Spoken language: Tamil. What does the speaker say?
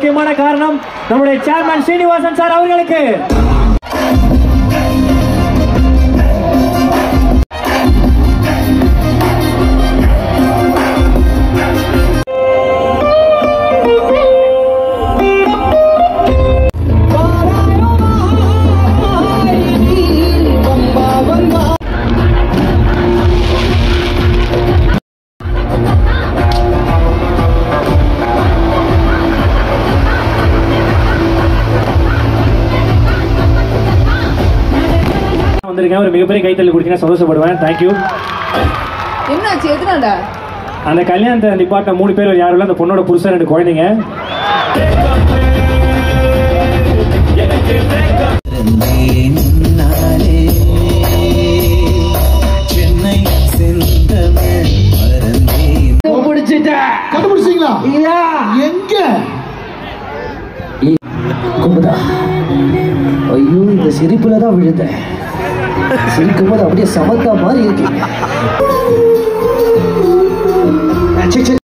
முக்கியமான காரணம் நம்முடைய சேர்மன் ஸ்ரீனிவாசன் சார் அவர்களுக்கு வந்திருக்கேன் ஒரு மிகப்பெரிய கைத்தள்ளி கொடுத்தீங்கன்னா சந்தோஷப்படுவேன் தேங்க்யூ என்னாச்சு எதனால அந்த கல்யாணத்தை நிப்பாட்ட மூணு பேர் யாரும் இல்ல அந்த பொண்ணோட புருஷன் ரெண்டு குழந்தைங்க நாளே சென்னை செந்தமிழ் மறந்தேன் கண்டுபிடிச்சீங்களா எங்க குமுதா ஐயோ இந்த சிரிப்புல தான் விழுந்தேன் சிரிக்கும் போது அப்படியே சமத்தா மாதிரி இருக்கு